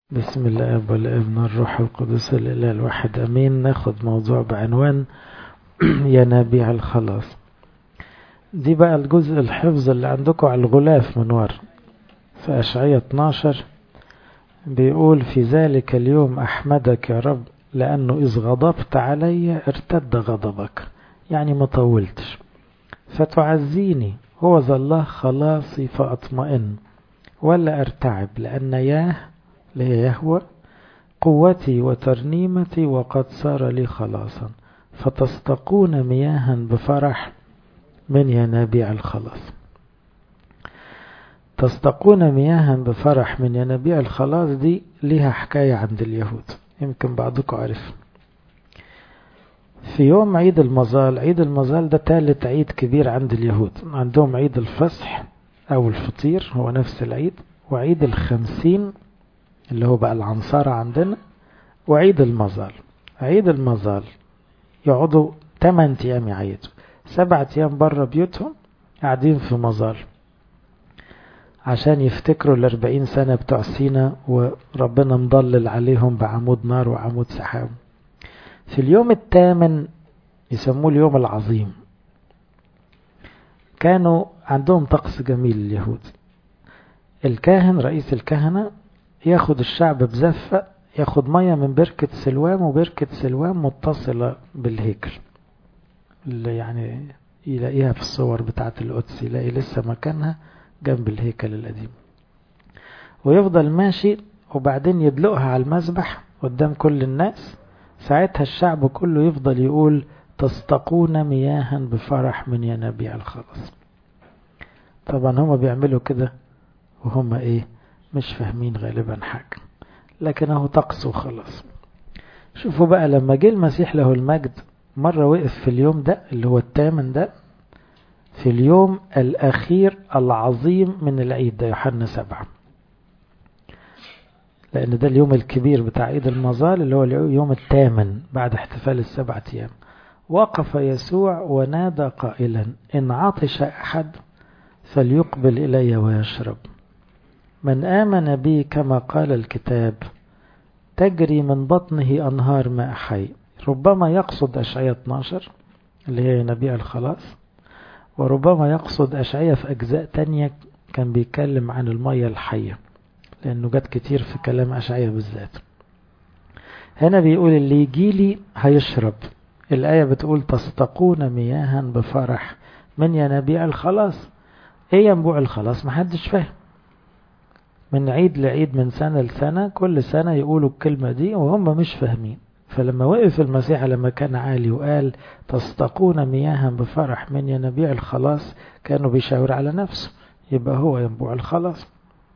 بسم الاب والابن والروح القدس الاله الواحد امين ناخد موضوع بعنوان ينابيع الخلاص دي بقى الجزء الحفظ اللي عندكم على الغلاف من ورا في اشعياء 12 بيقول في ذلك اليوم احمدك يا رب لانه اذ غضبت علي ارتد غضبك يعني ما طولتش فتعزيني هو ذا الله خلاصي فاطمئن ولا ارتعب لان ياه اللي هي يهوى قوتي وترنيمتي وقد صار لي خلاصا فتستقون مياها بفرح من ينابيع الخلاص تستقون مياها بفرح من ينابيع الخلاص دي ليها حكاية عند اليهود يمكن بعضكم عارف في يوم عيد المظال عيد المظال ده ثالث عيد كبير عند اليهود عندهم عيد الفصح أو الفطير هو نفس العيد وعيد الخمسين اللي هو بقى العنصرة عندنا وعيد المظال عيد المظال يقعدوا 8 أيام يعيدوا سبعة أيام بره بيوتهم قاعدين في مظال عشان يفتكروا الأربعين سنة بتوع سينا وربنا مضلل عليهم بعمود نار وعمود سحاب في اليوم الثامن يسموه اليوم العظيم كانوا عندهم طقس جميل اليهود الكاهن رئيس الكهنة ياخد الشعب بزفة ياخد مية من بركة سلوام وبركة سلوام متصلة بالهيكل اللي يعني يلاقيها في الصور بتاعة القدس يلاقي لسه مكانها جنب الهيكل القديم ويفضل ماشي وبعدين يدلقها على المذبح قدام كل الناس ساعتها الشعب كله يفضل يقول تستقون مياها بفرح من ينابيع الخلاص طبعا هما بيعملوا كده وهم ايه مش فاهمين غالبا حاجة لكن اهو طقس وخلاص شوفوا بقى لما جه المسيح له المجد مرة وقف في اليوم ده اللي هو الثامن ده في اليوم الأخير العظيم من العيد ده يوحنا سبعة لأن ده اليوم الكبير بتاع عيد المظال اللي هو اليوم الثامن بعد احتفال السبعة أيام وقف يسوع ونادى قائلا إن عطش أحد فليقبل إلي ويشرب من آمن بي كما قال الكتاب تجري من بطنه أنهار ماء حي ربما يقصد أشعية 12 اللي هي نبيع الخلاص وربما يقصد أشعية في أجزاء تانية كان بيتكلم عن المية الحية لأنه جت كتير في كلام أشعية بالذات هنا بيقول اللي يجيلي هيشرب الآية بتقول تستقون مياها بفرح من ينابيع الخلاص ايه ينبوع الخلاص محدش فاهم من عيد لعيد من سنة لسنة كل سنة يقولوا الكلمة دي وهم مش فاهمين فلما وقف المسيح لما كان عالي وقال تستقون مياها بفرح من ينابيع الخلاص كانوا بيشاور على نفسه يبقى هو ينبوع الخلاص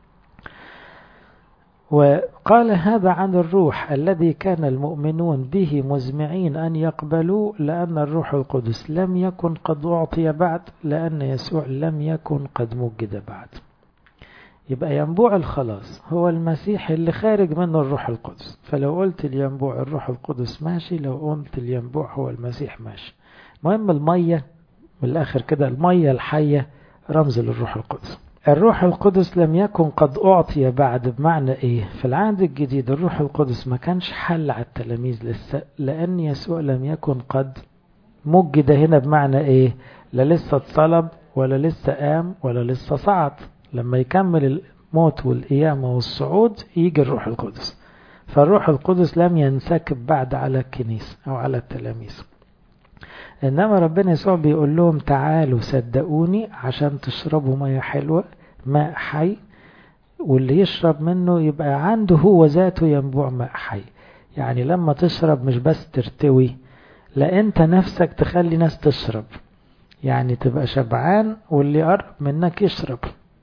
وقال هذا عن الروح الذي كان المؤمنون به مزمعين أن يقبلوا لأن الروح القدس لم يكن قد أعطي بعد لأن يسوع لم يكن قد مجد بعد يبقى ينبوع الخلاص هو المسيح اللي خارج منه الروح القدس فلو قلت الينبوع الروح القدس ماشي لو قلت الينبوع هو المسيح ماشي المهم المية من الآخر كده المية الحية رمز للروح القدس الروح القدس لم يكن قد أعطي بعد بمعنى إيه في العهد الجديد الروح القدس ما كانش حل على التلاميذ لسه لأن يسوع لم يكن قد مجد هنا بمعنى إيه لا لسه اتصلب ولا لسه قام ولا لسه صعد لما يكمل الموت والقيامة والصعود يجي الروح القدس فالروح القدس لم ينسكب بعد على الكنيسة أو على التلاميذ إنما ربنا يسوع بيقول لهم تعالوا صدقوني عشان تشربوا مية حلوة ماء حي واللي يشرب منه يبقى عنده هو ذاته ينبوع ماء حي يعني لما تشرب مش بس ترتوي لا انت نفسك تخلي ناس تشرب يعني تبقى شبعان واللي قرب منك يشرب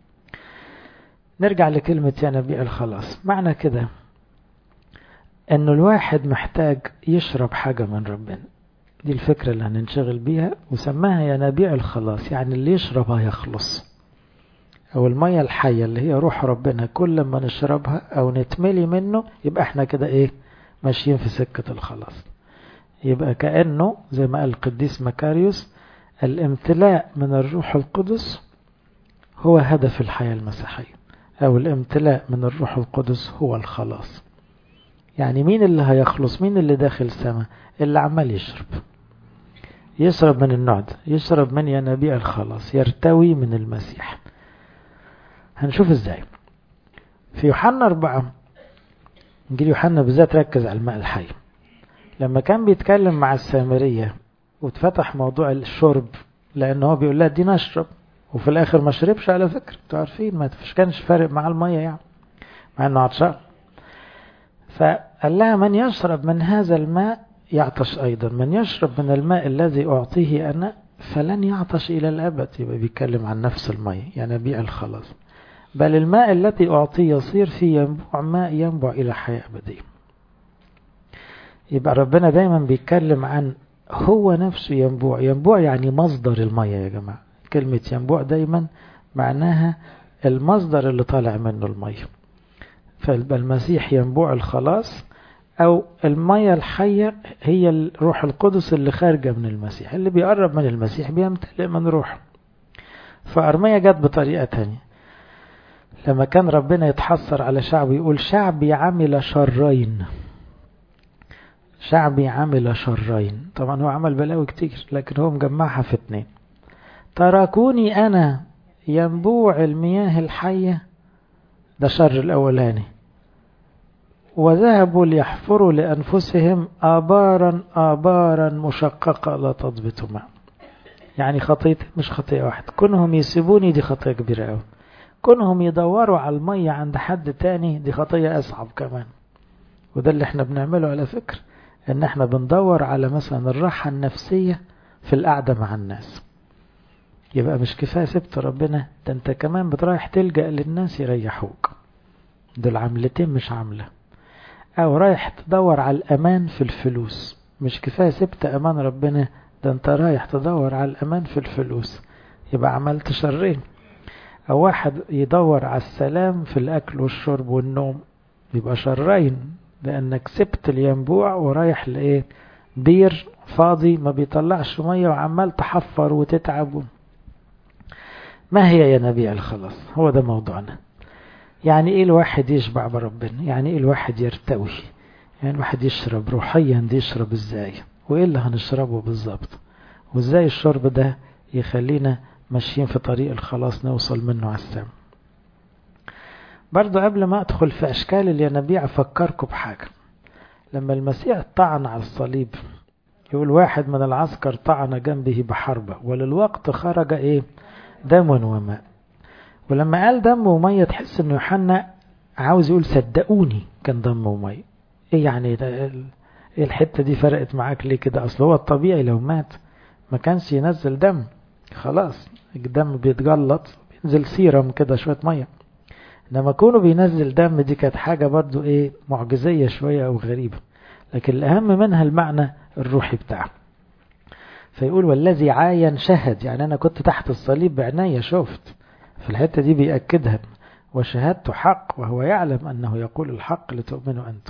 نرجع لكلمة ينابيع الخلاص معنى كده انه الواحد محتاج يشرب حاجة من ربنا دي الفكرة اللي هننشغل بيها وسماها ينابيع الخلاص يعني اللي يشربها يخلص او المية الحية اللي هي روح ربنا كل ما نشربها او نتملي منه يبقى احنا كده ايه ماشيين في سكة الخلاص يبقى كأنه زي ما قال القديس مكاريوس الامتلاء من الروح القدس هو هدف الحياة المسيحية أو الامتلاء من الروح القدس هو الخلاص يعني مين اللي هيخلص مين اللي داخل سما اللي عمال يشرب يشرب من النوع ده يشرب من ينابيع الخلاص يرتوي من المسيح هنشوف ازاي في يوحنا أربعة انجيل يوحنا بالذات ركز على الماء الحي لما كان بيتكلم مع السامرية واتفتح موضوع الشرب لأن هو بيقول لها دي نشرب وفي الآخر ما شربش على فكرة انتوا عارفين ما فيش كانش فارق مع المية يعني مع إنه عطشان فقال لها من يشرب من هذا الماء يعطش أيضا من يشرب من الماء الذي أعطيه أنا فلن يعطش إلى الأبد يبقى بيتكلم عن نفس المية يعني بيع الخلاص بل الماء التي أعطيه يصير فيه ينبوع ماء ينبع إلى حياة أبدية يبقى ربنا دايما بيتكلم عن هو نفسه ينبوع ينبوع يعني مصدر المية يا جماعة كلمة ينبوع دايما معناها المصدر اللي طالع منه المية فالمسيح ينبوع الخلاص أو المية الحية هي الروح القدس اللي خارجة من المسيح اللي بيقرب من المسيح بيمتلئ من روحه فأرمية جت بطريقة تانية لما كان ربنا يتحسر على شعبه يقول شعبي عمل شرين شعبي عمل شرين طبعا هو عمل بلاوي كتير لكن هو مجمعها في اتنين تركوني أنا ينبوع المياه الحية ده شر الأولاني وذهبوا ليحفروا لأنفسهم آبارا آبارا مشققة لا تضبط ماء يعني خطية مش خطية واحدة كونهم يسيبوني دي خطية كبيرة أوي كونهم يدوروا على المية عند حد تاني دي خطية أصعب كمان وده اللي احنا بنعمله على فكرة ان احنا بندور على مثلا الراحة النفسية في القعدة مع الناس يبقى مش كفاية سبت ربنا ده انت كمان بترايح تلجأ للناس يريحوك دول عملتين مش عاملة او رايح تدور على الامان في الفلوس مش كفاية سبت امان ربنا ده انت رايح تدور على الامان في الفلوس يبقى عملت شرين او واحد يدور على السلام في الاكل والشرب والنوم يبقى شرين لانك سبت الينبوع ورايح لايه بير فاضي ما بيطلعش ميه وعمال تحفر وتتعب ما هي ينابيع الخلاص هو ده موضوعنا يعني ايه الواحد يشبع بربنا يعني ايه الواحد يرتوي يعني الواحد يشرب روحيا دي يشرب ازاي وايه اللي هنشربه بالظبط وازاي الشرب ده يخلينا ماشيين في طريق الخلاص نوصل منه على السما برضو قبل ما أدخل في أشكال الينابيع أفكركم بحاجة لما المسيح طعن على الصليب يقول واحد من العسكر طعن جنبه بحربة وللوقت خرج إيه دم وماء ولما قال دم ومية تحس إنه يوحنا عاوز يقول صدقوني كان دم ومية إيه يعني ده إيه الحتة دي فرقت معاك ليه كده أصل هو الطبيعي لو مات ما كانش ينزل دم خلاص الدم بيتجلط بينزل سيرم كده شوية مية لما كونه بينزل دم دي كانت حاجة برضو ايه معجزية شوية او غريبة لكن الاهم منها المعنى الروحي بتاعه فيقول والذي عاين شهد يعني انا كنت تحت الصليب بعناية شفت في الحتة دي بيأكدها وشهادته حق وهو يعلم انه يقول الحق لتؤمنوا انتم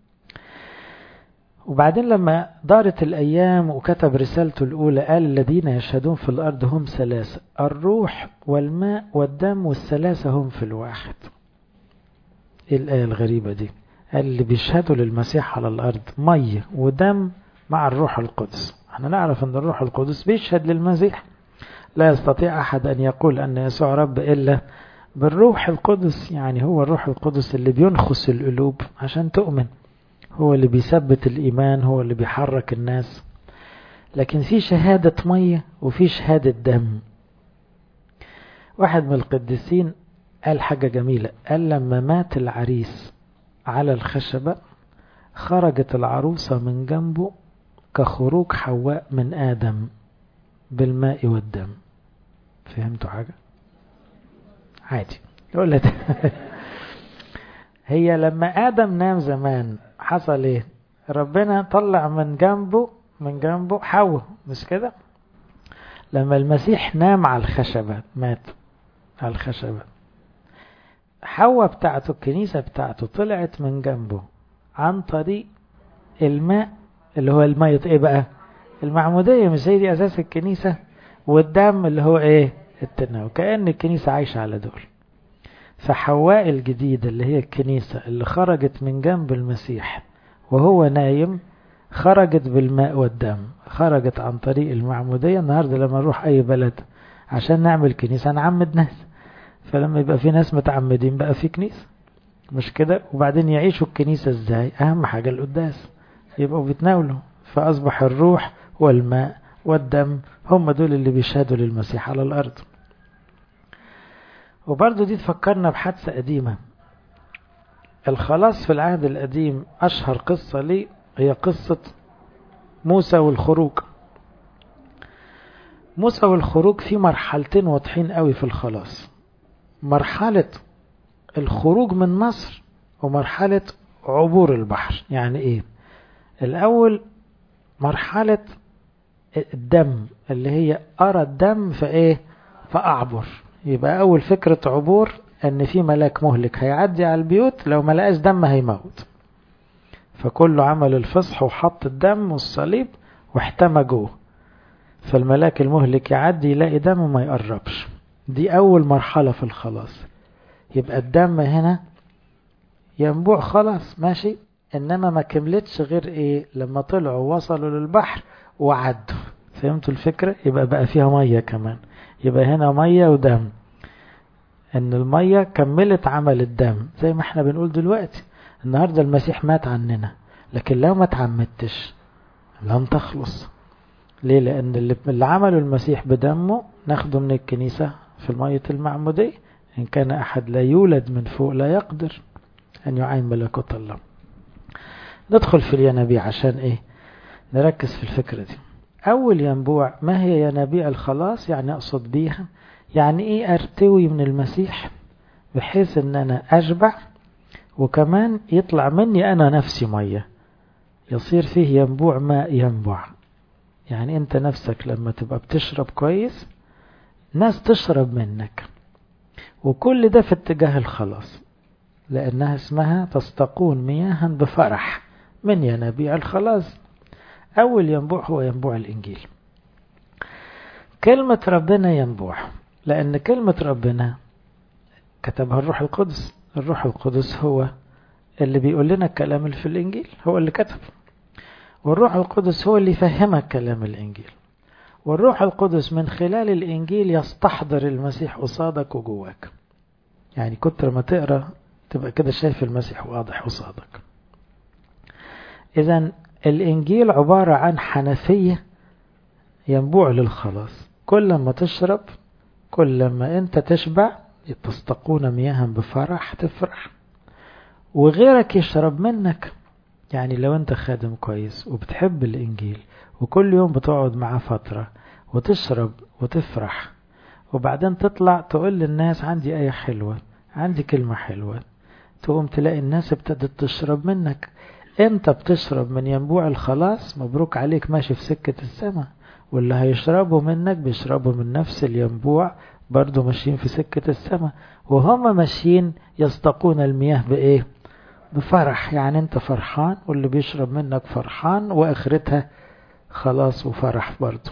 وبعدين لما دارت الأيام وكتب رسالته الأولى قال الذين يشهدون في الأرض هم ثلاثة الروح والماء والدم والثلاثة هم في الواحد إيه الآية الغريبة دي قال اللي بيشهدوا للمسيح على الأرض مية ودم مع الروح القدس احنا نعرف أن الروح القدس بيشهد للمسيح لا يستطيع أحد أن يقول أن يسوع رب إلا بالروح القدس يعني هو الروح القدس اللي بينخس القلوب عشان تؤمن هو اللي بيثبت الإيمان هو اللي بيحرك الناس لكن في شهادة مية وفي شهادة دم واحد من القديسين قال حاجة جميلة قال لما مات العريس على الخشبة خرجت العروسة من جنبه كخروج حواء من آدم بالماء والدم فهمتوا حاجة عادي يقول هي لما آدم نام زمان حصل ايه ربنا طلع من جنبه من جنبه حواء مش كده لما المسيح نام على الخشبة مات على الخشبة حواء بتاعته الكنيسة بتاعته طلعت من جنبه عن طريق الماء اللي هو المية ايه بقى المعمودية مش هي دي اساس الكنيسة والدم اللي هو ايه التناول كأن الكنيسة عايشة على دول فحواء الجديدة اللي هي الكنيسة اللي خرجت من جنب المسيح وهو نايم خرجت بالماء والدم خرجت عن طريق المعمودية النهاردة لما نروح أي بلد عشان نعمل كنيسة نعمد ناس فلما يبقى في ناس متعمدين بقى في كنيسة مش كده وبعدين يعيشوا الكنيسة ازاي أهم حاجة القداس يبقوا بيتناولوا فأصبح الروح والماء والدم هم دول اللي بيشهدوا للمسيح على الأرض وبرضه دي تفكرنا بحادثة قديمة الخلاص في العهد القديم أشهر قصة لي هي قصة موسى والخروج موسى والخروج في مرحلتين واضحين قوي في الخلاص مرحلة الخروج من مصر ومرحلة عبور البحر يعني ايه الاول مرحلة الدم اللي هي ارى الدم فايه فاعبر يبقى اول فكرة عبور ان في ملاك مهلك هيعدي على البيوت لو ما لقاش دم هيموت فكله عمل الفصح وحط الدم والصليب واحتمى جوه فالملاك المهلك يعدي يلاقي دم وما يقربش دي اول مرحلة في الخلاص يبقى الدم هنا ينبوع خلاص ماشي انما ما كملتش غير ايه لما طلعوا وصلوا للبحر وعدوا فهمتوا الفكرة يبقى بقى فيها مية كمان يبقى هنا مية ودم ان المية كملت عمل الدم زي ما احنا بنقول دلوقتي النهاردة المسيح مات عننا لكن لو ما تعمدتش لن تخلص ليه لان اللي, اللي عمله المسيح بدمه ناخده من الكنيسة في المية المعمودية إن كان أحد لا يولد من فوق لا يقدر أن يعين ملكوت الله ندخل في الينابيع عشان إيه نركز في الفكرة دي أول ينبوع ما هي ينابيع الخلاص يعني أقصد بيها يعني إيه أرتوي من المسيح بحيث أن أنا أشبع وكمان يطلع مني أنا نفسي مية يصير فيه ينبوع ماء ينبع يعني أنت نفسك لما تبقى بتشرب كويس ناس تشرب منك وكل ده في اتجاه الخلاص لأنها اسمها تستقون مياها بفرح من ينابيع الخلاص أول ينبوع هو ينبوع الإنجيل كلمة ربنا ينبوع لأن كلمة ربنا كتبها الروح القدس الروح القدس هو اللي بيقول لنا الكلام اللي في الإنجيل هو اللي كتب والروح القدس هو اللي يفهمك كلام الإنجيل والروح القدس من خلال الإنجيل يستحضر المسيح قصادك وجواك يعني كتر ما تقرأ تبقى كده شايف المسيح واضح قصادك إذا الإنجيل عبارة عن حنفية ينبوع للخلاص كل ما تشرب كل ما أنت تشبع تستقون مياها بفرح تفرح وغيرك يشرب منك يعني لو أنت خادم كويس وبتحب الإنجيل وكل يوم بتقعد معاه فترة وتشرب وتفرح وبعدين تطلع تقول للناس عندي آية حلوة عندي كلمة حلوة تقوم تلاقي الناس ابتدت تشرب منك انت بتشرب من ينبوع الخلاص مبروك عليك ماشي في سكة السماء واللي هيشربوا منك بيشربوا من نفس الينبوع برضو ماشيين في سكة السماء وهم ماشيين يستقون المياه بإيه بفرح يعني انت فرحان واللي بيشرب منك فرحان واخرتها خلاص وفرح برضو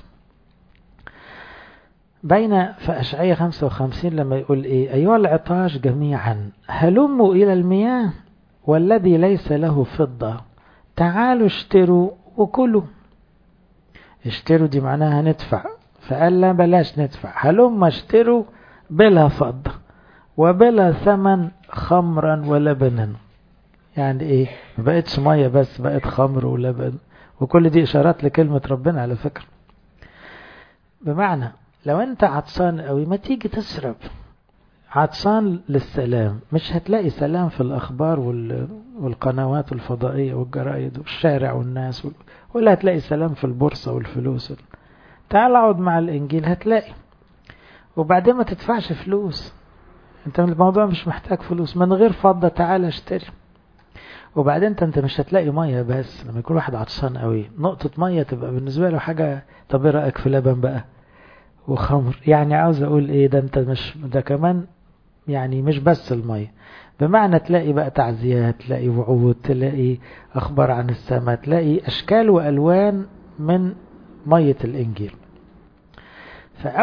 بين في أشعية 55 لما يقول إيه أيها العطاش جميعا هلموا إلى المياه والذي ليس له فضة تعالوا اشتروا وكلوا اشتروا دي معناها ندفع فقال لا بلاش ندفع هلم اشتروا بلا فضة وبلا ثمن خمرا ولبنا يعني ايه ما بقتش مية بس بقت خمر ولبن وكل دي اشارات لكلمة ربنا على فكرة بمعنى لو انت عطشان قوي ما تيجي تشرب عطشان للسلام مش هتلاقي سلام في الاخبار والقنوات الفضائية والجرائد والشارع والناس ولا هتلاقي سلام في البورصة والفلوس تعال اقعد مع الانجيل هتلاقي وبعدين ما تدفعش فلوس انت الموضوع مش محتاج فلوس من غير فضة تعال اشتري وبعدين انت انت مش هتلاقي ميه بس لما يكون واحد عطشان قوي نقطة ميه تبقى بالنسبة له حاجة طب ايه رأيك في لبن بقى وخمر يعني عاوز اقول ايه ده انت مش ده كمان يعني مش بس المية بمعنى تلاقي بقى تعزيات تلاقي وعود تلاقي اخبار عن السماء تلاقي اشكال والوان من مية الانجيل فاول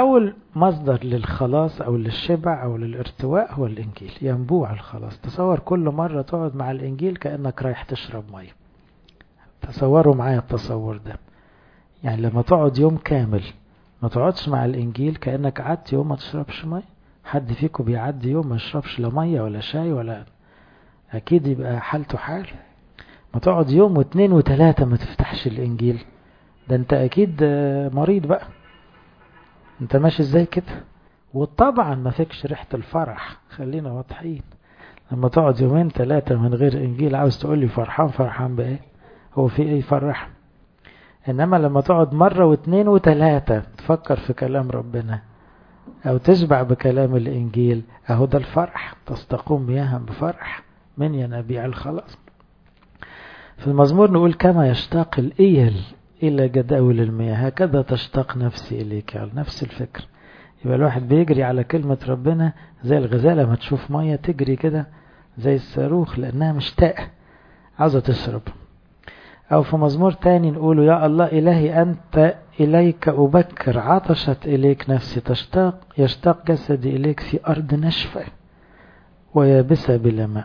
مصدر للخلاص أو للشبع أو للارتواء هو الإنجيل ينبوع الخلاص تصور كل مرة تقعد مع الإنجيل كأنك رايح تشرب مية تصوروا معايا التصور ده يعني لما تقعد يوم كامل ما تقعدش مع الإنجيل كأنك قعدت يوم ما تشربش مية حد فيكم بيعدي يوم ما يشربش لا مية ولا شاي ولا أكيد يبقى حالته حال ما تقعد يوم واثنين وثلاثة ما تفتحش الإنجيل ده أنت أكيد مريض بقى أنت ماشي إزاي كده وطبعا ما فيكش ريحة الفرح خلينا واضحين لما تقعد يومين ثلاثة من غير إنجيل عاوز تقول لي فرحان فرحان بإيه هو في إيه يفرح إنما لما تقعد مرة واثنين وثلاثة تفكر في كلام ربنا أو تشبع بكلام الإنجيل أهو ده الفرح تستقوم مياها بفرح من ينابيع الخلاص في المزمور نقول كما يشتاق الإيل إلى جداول المياه هكذا تشتاق نفسي إليك يعني نفس الفكر يبقى الواحد بيجري على كلمة ربنا زي الغزالة ما تشوف مية تجري كده زي الصاروخ لأنها مشتاقة عاوزة تشرب أو في مزمور تاني نقوله يا الله إلهي أنت إليك أبكر عطشت إليك نفسي تشتاق يشتاق جسدي إليك في أرض نشفة ويابسة بلا ماء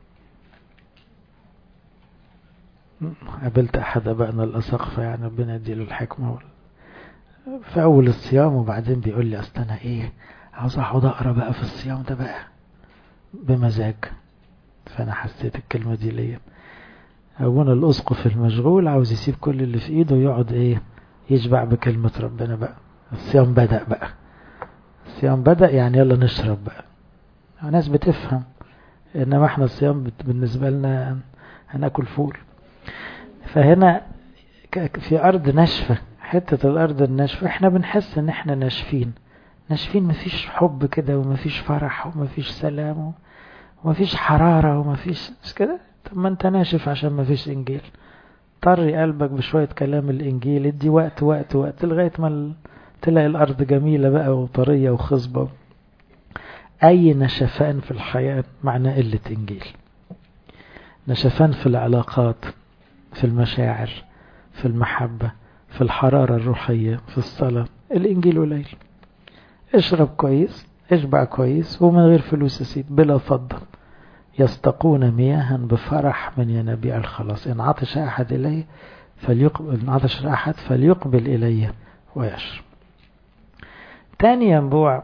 قابلت أحد أبائنا الأسقفة يعني ربنا يديله الحكمة في أول الصيام وبعدين بيقول لي أصل أنا إيه عاوز أقعد أقرأ بقى في الصيام ده بقى بمزاج فأنا حسيت الكلمة دي ليا أبونا الأسقف المشغول عاوز يسيب كل اللي في إيده ويقعد إيه يشبع بكلمة ربنا بقى الصيام بدأ بقى الصيام بدأ يعني يلا نشرب بقى ناس بتفهم إنما إحنا الصيام بالنسبة لنا هناكل فول فهنا في أرض ناشفة حتة الأرض الناشفة إحنا بنحس إن إحنا ناشفين ناشفين مفيش حب كده ومفيش فرح ومفيش سلام ومفيش حرارة ومفيش مش كده طب ما أنت ناشف عشان مفيش إنجيل طري قلبك بشوية كلام الإنجيل ادي وقت وقت وقت لغاية ما تلاقي الأرض جميلة بقى وطرية وخصبة أي نشفان في الحياة معناه قلة إنجيل نشفان في العلاقات في المشاعر في المحبة في الحرارة الروحية في الصلاة الإنجيل قليل اشرب كويس اشبع كويس ومن غير فلوس يسيب بلا فضة يستقون مياها بفرح من ينابيع الخلاص إن عطش أحد إليه فليقبل إن عطش أحد فليقبل إليه ويشرب تاني ينبوع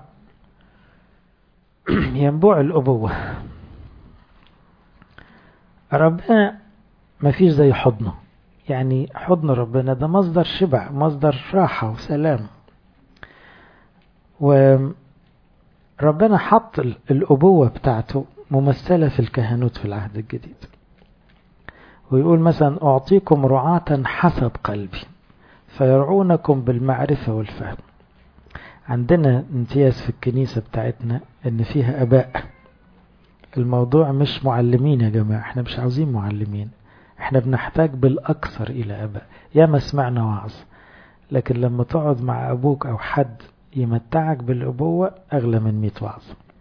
ينبوع الأبوة ربنا ما فيش زي حضنه يعني حضن ربنا ده مصدر شبع مصدر راحة وسلام وربنا حط الأبوة بتاعته ممثلة في الكهنوت في العهد الجديد ويقول مثلا أعطيكم رعاة حسب قلبي فيرعونكم بالمعرفة والفهم عندنا امتياز في الكنيسة بتاعتنا ان فيها اباء الموضوع مش معلمين يا جماعة احنا مش عاوزين معلمين احنا بنحتاج بالاكثر الى اباء يا ما سمعنا وعظ لكن لما تقعد مع ابوك او حد يمتعك بالابوة اغلى من مئة وعظ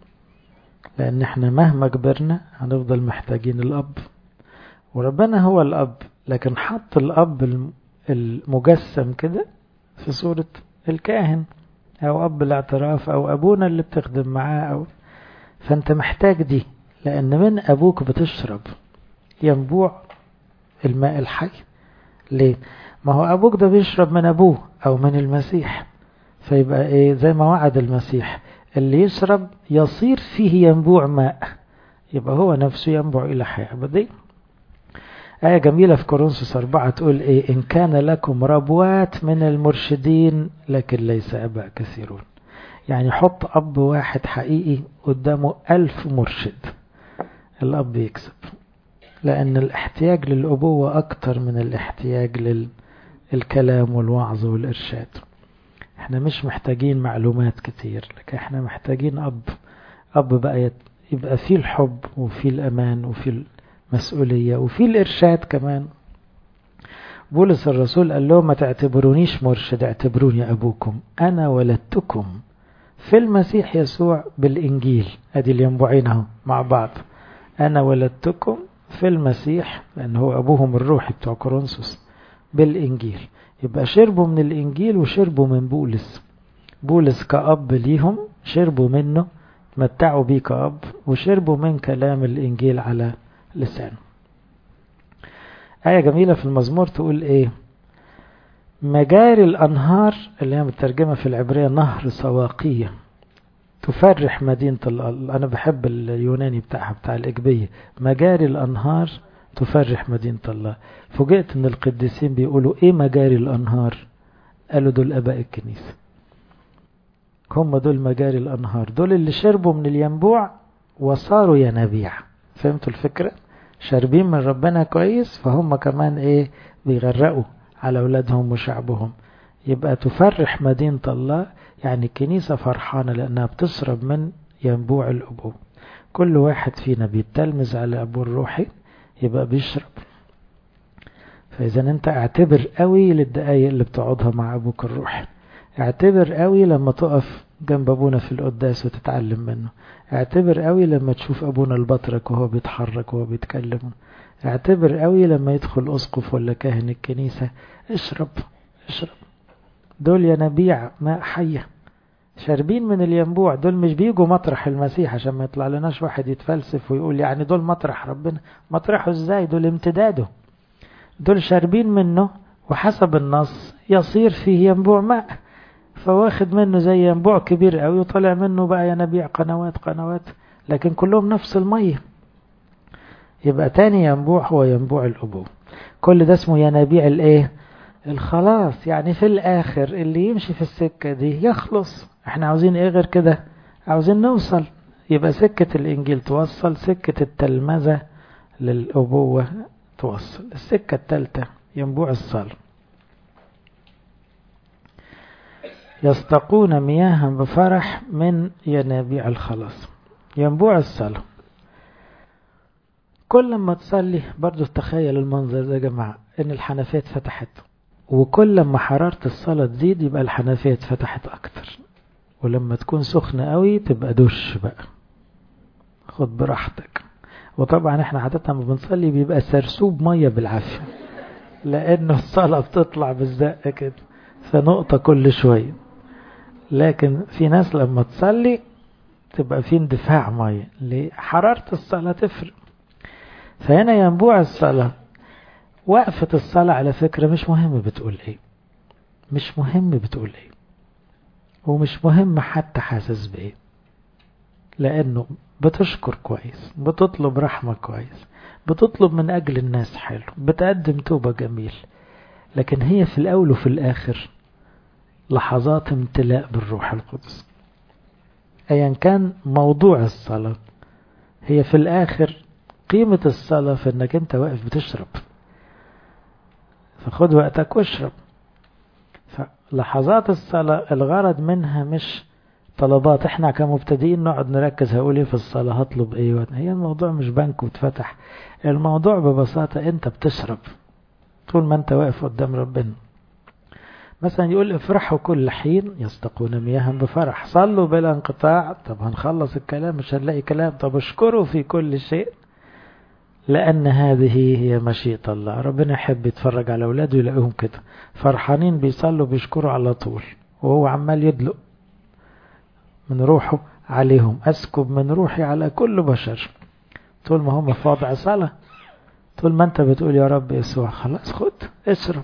لان احنا مهما كبرنا هنفضل محتاجين الاب وربنا هو الاب لكن حط الاب المجسم كده في صورة الكاهن او اب الاعتراف او ابونا اللي بتخدم معاه او فانت محتاج دي لان من ابوك بتشرب ينبوع الماء الحي ليه ما هو ابوك ده بيشرب من ابوه او من المسيح فيبقى ايه زي ما وعد المسيح اللي يشرب يصير فيه ينبوع ماء يبقى هو نفسه ينبع الى حياة ابديه آية جميلة في كورنثوس أربعة تقول إيه إن كان لكم ربوات من المرشدين لكن ليس أباء كثيرون يعني حط أب واحد حقيقي قدامه ألف مرشد الأب يكسب لأن الاحتياج للأبوة أكتر من الاحتياج للكلام والوعظ والإرشاد احنا مش محتاجين معلومات كتير لكن احنا محتاجين أب أب بقى يبقى فيه الحب وفيه الأمان وفيه مسؤولية وفي الإرشاد كمان بولس الرسول قال لهم ما تعتبرونيش مرشد اعتبروني أبوكم أنا ولدتكم في المسيح يسوع بالإنجيل أدي الينبوعين اهو مع بعض أنا ولدتكم في المسيح لأن هو أبوهم الروحي بتوع كورنثوس بالإنجيل يبقى شربوا من الإنجيل وشربوا من بولس بولس كأب ليهم شربوا منه تمتعوا بيه كأب وشربوا من كلام الإنجيل على لسانه آية جميلة في المزمور تقول إيه مجاري الأنهار اللي هي مترجمة في العبرية نهر سواقية تفرح مدينة الله أنا بحب اليوناني بتاعها بتاع الإجبية مجاري الأنهار تفرح مدينة الله فوجئت ان القديسين بيقولوا ايه مجاري الانهار قالوا دول اباء الكنيسة هم دول مجاري الانهار دول اللي شربوا من الينبوع وصاروا ينابيع فهمتوا الفكرة شاربين من ربنا كويس فهم كمان ايه بيغرقوا على اولادهم وشعبهم يبقى تفرح مدينة الله يعني الكنيسة فرحانة لانها بتشرب من ينبوع الابوة كل واحد فينا بيتلمز على ابوه الروحي يبقى بيشرب فإذا أنت اعتبر قوي للدقايق اللي بتقعدها مع أبوك الروحي اعتبر قوي لما تقف جنب أبونا في القداس وتتعلم منه اعتبر قوي لما تشوف أبونا البطرك وهو بيتحرك وهو بيتكلم اعتبر قوي لما يدخل أسقف ولا كاهن الكنيسة اشرب اشرب دول ينابيع ماء حية شاربين من الينبوع دول مش بيجوا مطرح المسيح عشان ما يطلع لناش واحد يتفلسف ويقول يعني دول مطرح ربنا مطرحه ازاي دول امتداده دول شاربين منه وحسب النص يصير فيه ينبوع ماء فواخد منه زي ينبوع كبير قوي وطلع منه بقى ينابيع قنوات قنوات لكن كلهم نفس المية يبقى تاني ينبوع هو ينبوع الأبوة كل ده اسمه ينابيع الايه الخلاص يعني في الآخر اللي يمشي في السكة دي يخلص احنا عاوزين ايه غير كده عاوزين نوصل يبقى سكة الإنجيل توصل سكة التلمذة للأبوة توصل السكة الثالثة ينبوع الصلاة يستقون مياها بفرح من ينابيع الخلاص ينبوع الصلاة كل ما تصلي برضو تخيل المنظر ده يا جماعة ان الحنفية اتفتحت وكل ما حرارة الصلاة تزيد يبقى الحنفية اتفتحت اكتر ولما تكون سخنة قوي تبقى دش بقى خد براحتك وطبعا احنا عادة ما بنصلي بيبقى سرسوب مية بالعافية لانه الصلاة بتطلع بالزق كده فنقطة كل شوية لكن في ناس لما تصلي تبقى في اندفاع مية لحرارة الصلاة تفرق فهنا ينبوع الصلاة وقفة الصلاة على فكرة مش مهم بتقول ايه مش مهم بتقول ايه ومش مهم حتى حاسس بايه لانه بتشكر كويس بتطلب رحمة كويس بتطلب من اجل الناس حلو بتقدم توبة جميل لكن هي في الاول وفي الاخر لحظات امتلاء بالروح القدس ايا كان موضوع الصلاة هي في الاخر قيمة الصلاة في انك انت واقف بتشرب فخد وقتك واشرب فلحظات الصلاة الغرض منها مش طلبات احنا كمبتدئين نقعد نركز هقول ايه في الصلاة هطلب ايه هي الموضوع مش بنك واتفتح الموضوع ببساطة انت بتشرب طول ما انت واقف قدام ربنا مثلا يقول افرحوا كل حين يستقون مياها بفرح صلوا بلا انقطاع طب هنخلص الكلام مش هنلاقي كلام طب اشكروا في كل شيء لأن هذه هي مشيئة الله ربنا يحب يتفرج على أولاده يلاقيهم كده فرحانين بيصلوا بيشكروا على طول وهو عمال يدلق من روحه عليهم أسكب من روحي على كل بشر طول ما هم في وضع صلاة طول ما أنت بتقول يا رب يسوع خلاص خد اشرب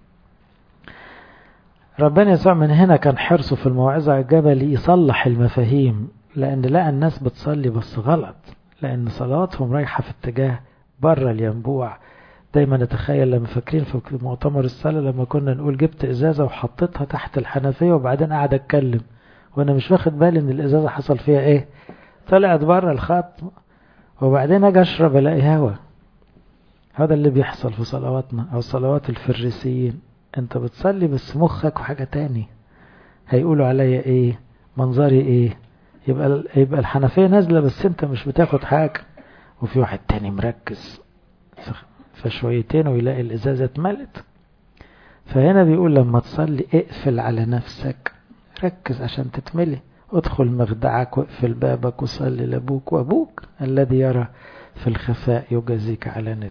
ربنا يسوع من هنا كان حرصه في الموعظة على الجبل يصلح المفاهيم لأن لقى الناس بتصلي بس غلط لأن صلواتهم رايحة في اتجاه بره الينبوع دايما نتخيل لما فاكرين في مؤتمر الصلاة لما كنا نقول جبت إزازة وحطيتها تحت الحنفية وبعدين قاعد أتكلم وأنا مش واخد بالي إن الإزازة حصل فيها إيه طلعت بره الخط وبعدين أجي أشرب ألاقي هوا هذا اللي بيحصل في صلواتنا أو صلوات الفريسيين أنت بتصلي بس مخك وحاجة تاني هيقولوا عليا إيه منظري إيه يبقى يبقى الحنفية نازلة بس انت مش بتاخد حاجة وفي واحد تاني مركز فشويتين ويلاقي الإزازة اتملت فهنا بيقول لما تصلي اقفل على نفسك ركز عشان تتملي ادخل مخدعك واقفل بابك وصلي لابوك وابوك الذي يرى في الخفاء يجازيك على ندم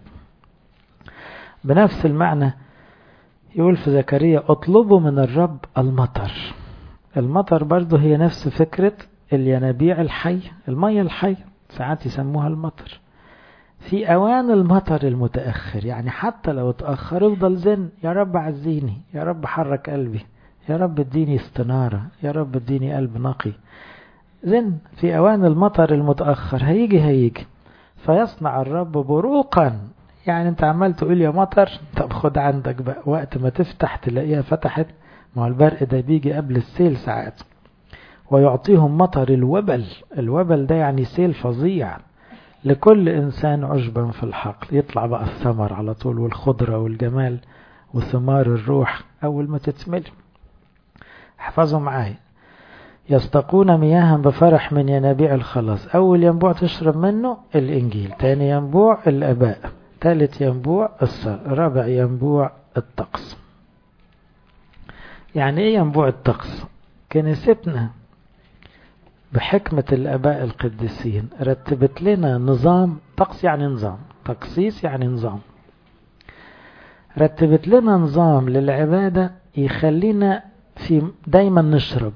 بنفس المعنى يقول في زكريا اطلبوا من الرب المطر المطر برضه هي نفس فكرة الينابيع الحي المية الحي ساعات يسموها المطر في أوان المطر المتأخر يعني حتى لو اتأخر افضل زن يا رب عزيني يا رب حرك قلبي يا رب اديني استنارة يا رب اديني قلب نقي زن في أوان المطر المتأخر هيجي هيجي فيصنع الرب بروقا يعني انت عمال تقول يا مطر طب خد عندك بقى وقت ما تفتح تلاقيها فتحت ما هو البرق ده بيجي قبل السيل ساعات ويعطيهم مطر الوبل الوبل ده يعني سيل فظيع لكل إنسان عشبا في الحقل يطلع بقى الثمر على طول والخضرة والجمال وثمار الروح أول ما تتمل احفظوا معايا يستقون مياها بفرح من ينابيع الخلاص أول ينبوع تشرب منه الإنجيل تاني ينبوع الأباء ثالث ينبوع الصلاة رابع ينبوع الطقس يعني ايه ينبوع الطقس كنيستنا بحكمة الآباء القديسين رتبت لنا نظام طقس يعني نظام تقسيس يعني نظام رتبت لنا نظام للعبادة يخلينا في دايما نشرب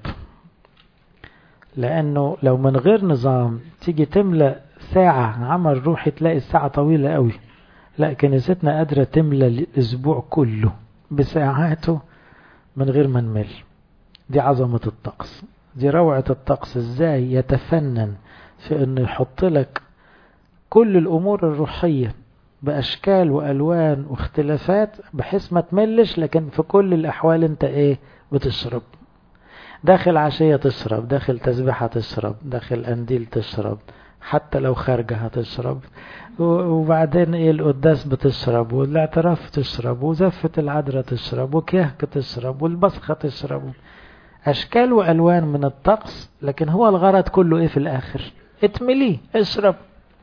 لأنه لو من غير نظام تيجي تملأ ساعة عمل روحي تلاقي الساعة طويلة قوي لا كنيستنا قادرة تملى الأسبوع كله بساعاته من غير ما نمل دي عظمة الطقس دي روعة الطقس ازاي يتفنن في انه يحط لك كل الامور الروحية باشكال والوان واختلافات بحيث ما تملش لكن في كل الاحوال انت ايه بتشرب داخل عشية تشرب داخل تسبيحة تشرب داخل انديل تشرب حتى لو خارجة هتشرب وبعدين ايه القداس بتشرب والاعتراف تشرب وزفة العذراء تشرب وكيهك تشرب والبصخة تشرب أشكال وألوان من الطقس لكن هو الغرض كله إيه في الآخر اتمليه اشرب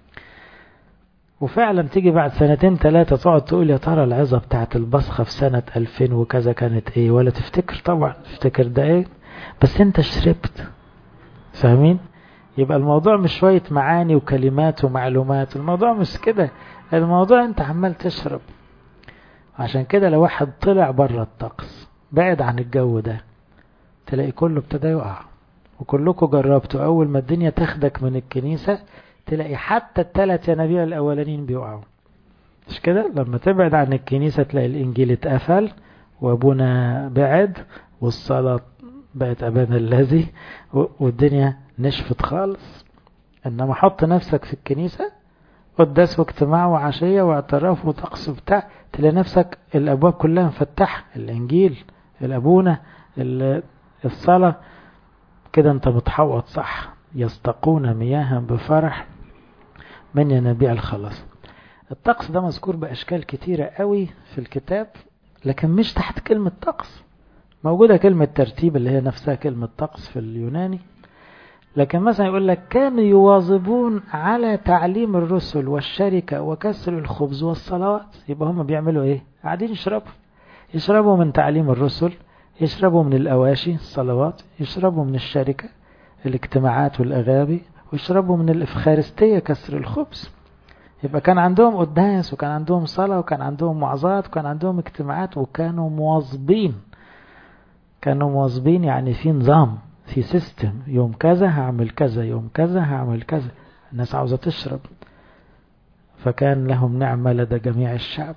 وفعلا تيجي بعد سنتين ثلاثة تقعد تقول يا ترى العظة بتاعت البصخة في سنة 2000 وكذا كانت ايه ولا تفتكر طبعا تفتكر ده ايه بس انت شربت فاهمين يبقى الموضوع مش شوية معاني وكلمات ومعلومات الموضوع مش كده الموضوع انت عمال تشرب عشان كده لو واحد طلع بره الطقس بعد عن الجو ده تلاقي كله ابتدى يقع وكلكم جربتوا اول ما الدنيا تاخدك من الكنيسة تلاقي حتى الثلاث ينابيع الاولانيين بيقعوا مش كده لما تبعد عن الكنيسة تلاقي الانجيل اتقفل وابونا بعد والصلاة بقت ابانا الذي والدنيا نشفت خالص انما حط نفسك في الكنيسة قداس واجتماع وعشية واعتراف وطقس بتاع تلاقي نفسك الابواب كلها مفتحة الانجيل الابونا الصلاة كده انت متحوط صح يستقون مياها بفرح من ينابيع الخلاص الطقس ده مذكور بأشكال كتيرة قوي في الكتاب لكن مش تحت كلمة طقس موجودة كلمة ترتيب اللي هي نفسها كلمة طقس في اليوناني لكن مثلا يقول لك كانوا يواظبون على تعليم الرسل والشركة وكسر الخبز والصلوات يبقى هم بيعملوا ايه قاعدين يشربوا يشربوا من تعليم الرسل يشربوا من الأواشي الصلوات يشربوا من الشركة الاجتماعات والأغابي ويشربوا من الإفخارستية كسر الخبز يبقى كان عندهم قداس وكان عندهم صلاة وكان عندهم وعظات وكان عندهم اجتماعات وكانوا مواظبين كانوا مواظبين يعني في نظام في سيستم يوم كذا هعمل كذا يوم كذا هعمل كذا الناس عاوزة تشرب فكان لهم نعمة لدى جميع الشعب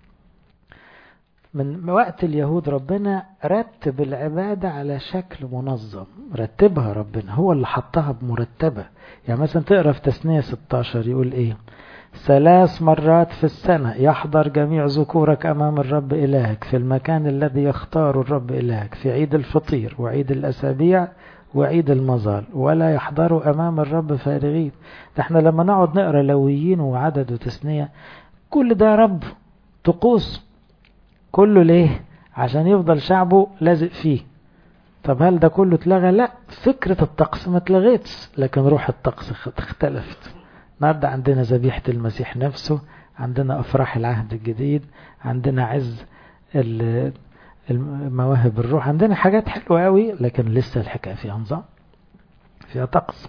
من وقت اليهود ربنا رتب العبادة على شكل منظم رتبها ربنا هو اللي حطها بمرتبة يعني مثلا تقرأ في تسنية 16 يقول ايه ثلاث مرات في السنة يحضر جميع ذكورك أمام الرب إلهك في المكان الذي يختار الرب إلهك في عيد الفطير وعيد الأسابيع وعيد المظال ولا يحضروا أمام الرب فارغين ده احنا لما نقعد نقرأ لويين وعدد وتسنية كل ده رب طقوس كله ليه عشان يفضل شعبه لازق فيه طب هل ده كله اتلغى لا فكرة الطقس ما اتلغتش لكن روح الطقس اختلفت النهارده عندنا ذبيحة المسيح نفسه عندنا أفراح العهد الجديد عندنا عز المواهب الروح عندنا حاجات حلوة قوي لكن لسه الحكاية فيها نظام فيها طقس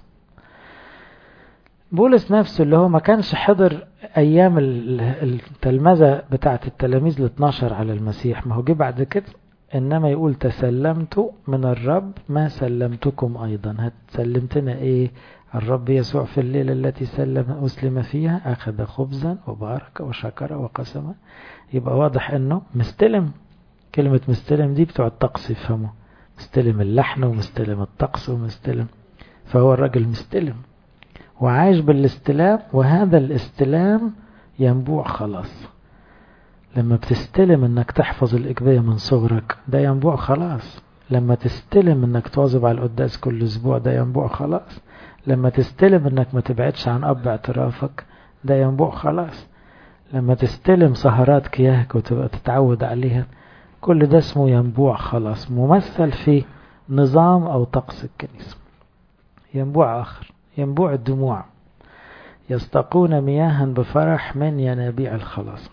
بولس نفسه اللي هو ما كانش حضر أيام التلمذة بتاعة التلاميذ ال 12 على المسيح ما هو جه بعد كده إنما يقول تسلمت من الرب ما سلمتكم أيضا هتسلمتنا إيه الرب يسوع في الليلة التي سلم أسلم فيها أخذ خبزا وبارك وشكر وقسم يبقى واضح أنه مستلم كلمة مستلم دي بتوع الطقس يفهموا مستلم اللحن ومستلم الطقس ومستلم فهو الراجل مستلم وعايش بالاستلام وهذا الاستلام ينبوع خلاص لما بتستلم انك تحفظ الإجبية من صغرك ده ينبوع خلاص لما تستلم انك تواظب على القداس كل اسبوع ده ينبوع خلاص لما تستلم انك ما تبعدش عن اب اعترافك ده ينبوع خلاص لما تستلم سهرات كياهك وتبقى تتعود عليها كل ده اسمه ينبوع خلاص ممثل في نظام او طقس الكنيسة ينبوع اخر ينبوع الدموع يستقون مياها بفرح من ينابيع الخلاص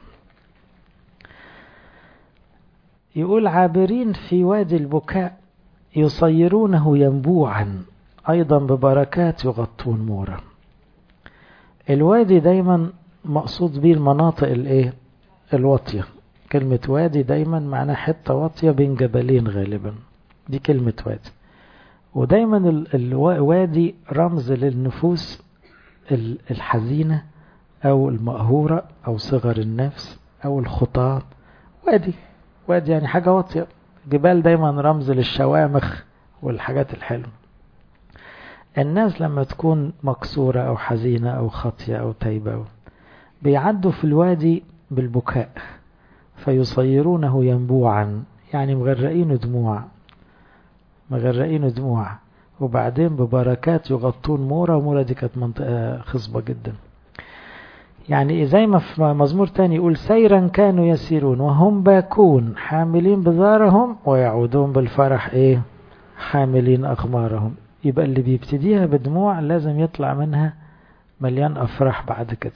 يقول عابرين في وادي البكاء يصيرونه ينبوعا أيضا ببركات يغطون مورا الوادي دايما مقصود به المناطق الايه الواطية كلمة وادي دايما معناه حتة واطية بين جبلين غالبا دي كلمة وادي ودايما الوادي رمز للنفوس الحزينة أو المقهورة أو صغر النفس أو الخطاة وادي وادي يعني حاجة واطية جبال دايما رمز للشوامخ والحاجات الحلوة الناس لما تكون مكسورة أو حزينة أو خاطية أو تايبة بيعدوا في الوادي بالبكاء فيصيرونه ينبوعا يعني مغرقين دموع مغرقين دموع وبعدين ببركات يغطون مورا ومورا دي كانت منطقة خصبة جدا يعني زي ما في مزمور تاني يقول سيرا كانوا يسيرون وهم باكون حاملين بذارهم ويعودون بالفرح ايه حاملين أخمارهم يبقى اللي بيبتديها بدموع لازم يطلع منها مليان أفراح بعد كده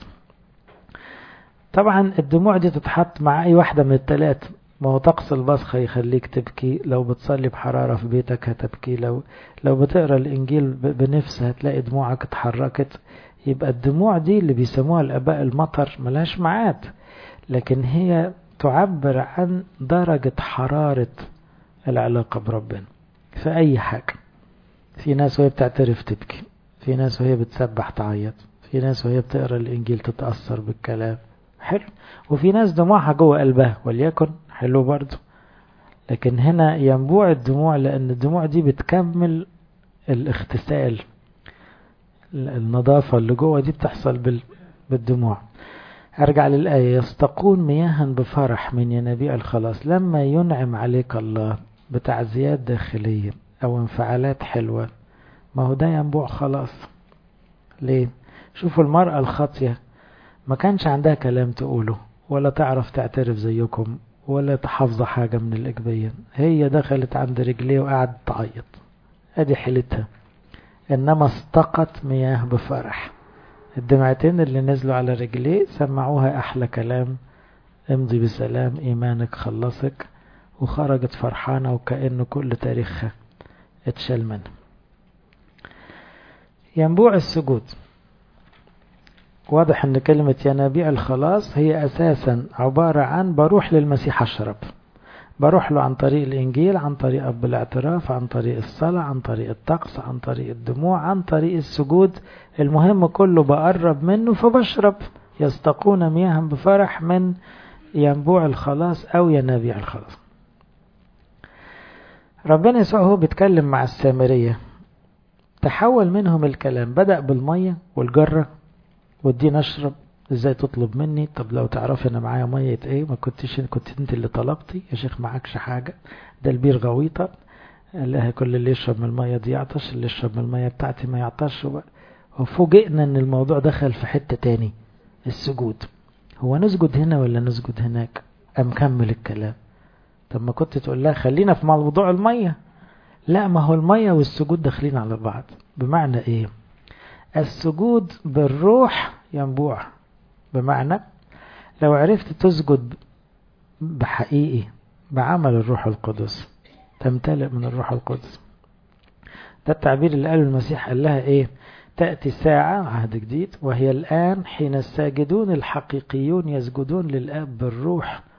طبعا الدموع دي تتحط مع أي واحدة من التلاتة ما هو طقس البصخ يخليك تبكي لو بتصلي بحرارة في بيتك هتبكي لو لو بتقرا الإنجيل بنفس هتلاقي دموعك اتحركت يبقى الدموع دي اللي بيسموها الآباء المطر ملهاش معاد لكن هي تعبر عن درجة حرارة العلاقة بربنا في أي حاجة في ناس وهي بتعترف تبكي في ناس وهي بتسبح تعيط في ناس وهي بتقرا الإنجيل تتأثر بالكلام حلو وفي ناس دموعها جوه قلبها وليكن حلو برضه لكن هنا ينبوع الدموع لأن الدموع دي بتكمل الاغتسال النظافة اللي جوه دي بتحصل بالدموع أرجع للآية يستقون مياها بفرح من ينابيع الخلاص لما ينعم عليك الله بتعزيات داخلية أو انفعالات حلوة ما هو ده ينبوع خلاص ليه شوفوا المرأة الخاطية ما كانش عندها كلام تقوله ولا تعرف تعترف زيكم ولا تحافظ حاجة من الإجبية هي دخلت عند رجليه وقعدت تعيط ادي حيلتها انما استقت مياه بفرح الدمعتين اللي نزلوا على رجليه سمعوها احلى كلام امضي بسلام ايمانك خلصك وخرجت فرحانة وكأنه كل تاريخها اتشال منه ينبوع السجود واضح ان كلمة ينابيع الخلاص هي اساسا عبارة عن بروح للمسيح اشرب بروح له عن طريق الانجيل عن طريق اب الاعتراف عن طريق الصلاة عن طريق الطقس عن طريق الدموع عن طريق السجود المهم كله بقرب منه فبشرب يستقون مياها بفرح من ينبوع الخلاص او ينابيع الخلاص ربنا يسوع هو بيتكلم مع السامرية تحول منهم الكلام بدأ بالمية والجرة ودينا اشرب ازاي تطلب مني طب لو تعرفي انا معايا ميه ايه ما كنتش كنت انت اللي طلبتي يا شيخ معكش حاجه ده البير غويطه قال لها كل اللي يشرب من الميه دي يعطش اللي يشرب من الميه بتاعتي ما يعطش وفوجئنا ان الموضوع دخل في حته تاني السجود هو نسجد هنا ولا نسجد هناك ام كمل الكلام طب ما كنت تقول لها خلينا في موضوع الميه لا ما هو الميه والسجود داخلين على بعض بمعنى ايه السجود بالروح ينبوع بمعنى لو عرفت تسجد بحقيقي بعمل الروح القدس تمتلئ من الروح القدس ده التعبير اللي قاله المسيح قال لها ايه تأتي ساعة عهد جديد وهي الآن حين الساجدون الحقيقيون يسجدون للآب بالروح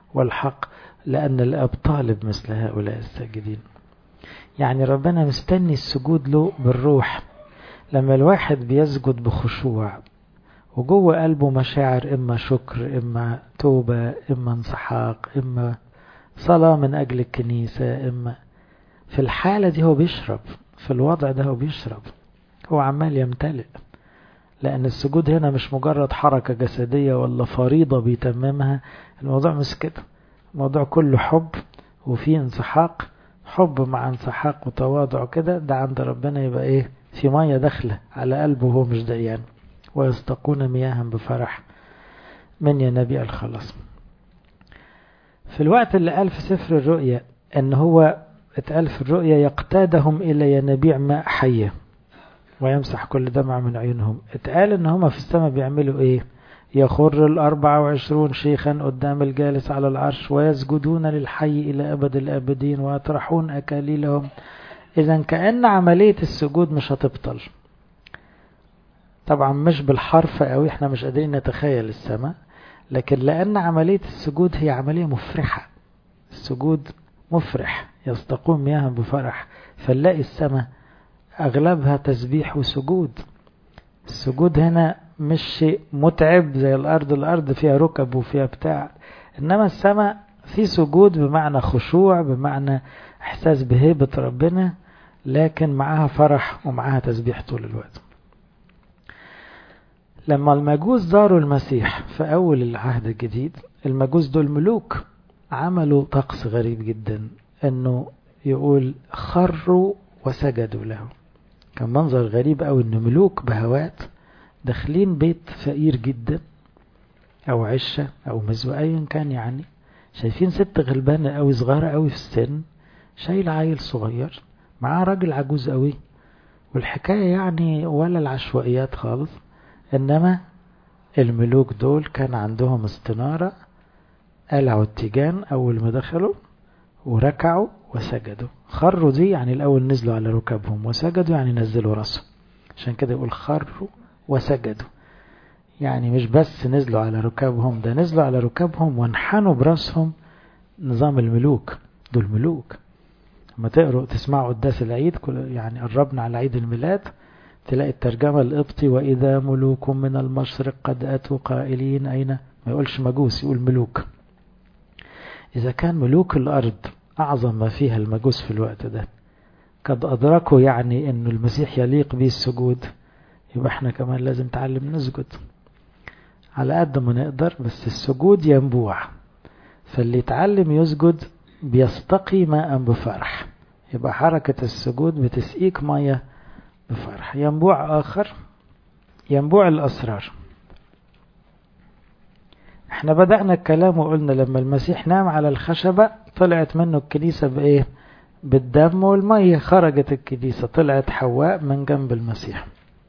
والحق لأن الأب طالب مثل هؤلاء الساجدين يعني ربنا مستني السجود له بالروح لما الواحد بيسجد بخشوع وجوه قلبه مشاعر إما شكر إما توبة إما انسحاق إما صلاة من أجل الكنيسة إما في الحالة دي هو بيشرب في الوضع ده هو بيشرب هو عمال يمتلئ لأن السجود هنا مش مجرد حركة جسدية ولا فريضة بيتممها الموضوع مش كده الموضوع كله حب وفي انسحاق حب مع انسحاق وتواضع كده ده عند ربنا يبقى ايه في مية داخلة على قلبه وهو مش دقيان ويستقون مياها بفرح من ينابيع الخلاص في الوقت اللي قال في سفر الرؤيا ان هو اتقال في الرؤيا يقتادهم الى ينابيع ماء حيه ويمسح كل دمع من عيونهم اتقال ان هما في السماء بيعملوا ايه يخر الأربعة وعشرون شيخا قدام الجالس على العرش ويسجدون للحي إلى أبد الآبدين ويطرحون أكاليلهم إذا كأن عملية السجود مش هتبطل طبعا مش بالحرف قوي احنا مش قادرين نتخيل السماء لكن لأن عملية السجود هي عملية مفرحة السجود مفرح يستقون مياها بفرح فنلاقي السماء أغلبها تسبيح وسجود السجود هنا مش شيء متعب زي الأرض الأرض فيها ركب وفيها بتاع إنما السماء في سجود بمعنى خشوع بمعنى إحساس بهيبة ربنا لكن معاها فرح ومعاها تسبيح طول الوقت لما المجوس زاروا المسيح في أول العهد الجديد المجوس دول ملوك عملوا طقس غريب جدا أنه يقول خروا وسجدوا له كان منظر غريب أو أن ملوك بهوات داخلين بيت فقير جدا أو عشة أو مزوى أيا كان يعني شايفين ست غلبانة أوي صغيرة أوي في السن شايل عيل صغير معاه راجل عجوز أوي والحكاية يعني ولا العشوائيات خالص إنما الملوك دول كان عندهم استنارة قلعوا التيجان أول ما دخلوا وركعوا وسجدوا خروا دي يعني الأول نزلوا على ركبهم وسجدوا يعني نزلوا راسهم عشان كده يقول خروا وسجدوا يعني مش بس نزلوا على ركابهم ده نزلوا على ركابهم وانحنوا براسهم نظام الملوك دول ملوك لما تقروا تسمعوا قداس العيد كل يعني قربنا على عيد الميلاد تلاقي الترجمة القبطي وإذا ملوك من المشرق قد أتوا قائلين أين ما يقولش مجوس يقول ملوك إذا كان ملوك الأرض أعظم ما فيها المجوس في الوقت ده قد أدركوا يعني أن المسيح يليق به السجود يبقى احنا كمان لازم نتعلم نسجد على قد ما نقدر بس السجود ينبوع فاللي يتعلم يسجد بيستقي ماء بفرح يبقى حركة السجود بتسقيك مية بفرح ينبوع آخر ينبوع الأسرار احنا بدأنا الكلام وقلنا لما المسيح نام على الخشبة طلعت منه الكنيسة بإيه بالدم والمية خرجت الكنيسة طلعت حواء من جنب المسيح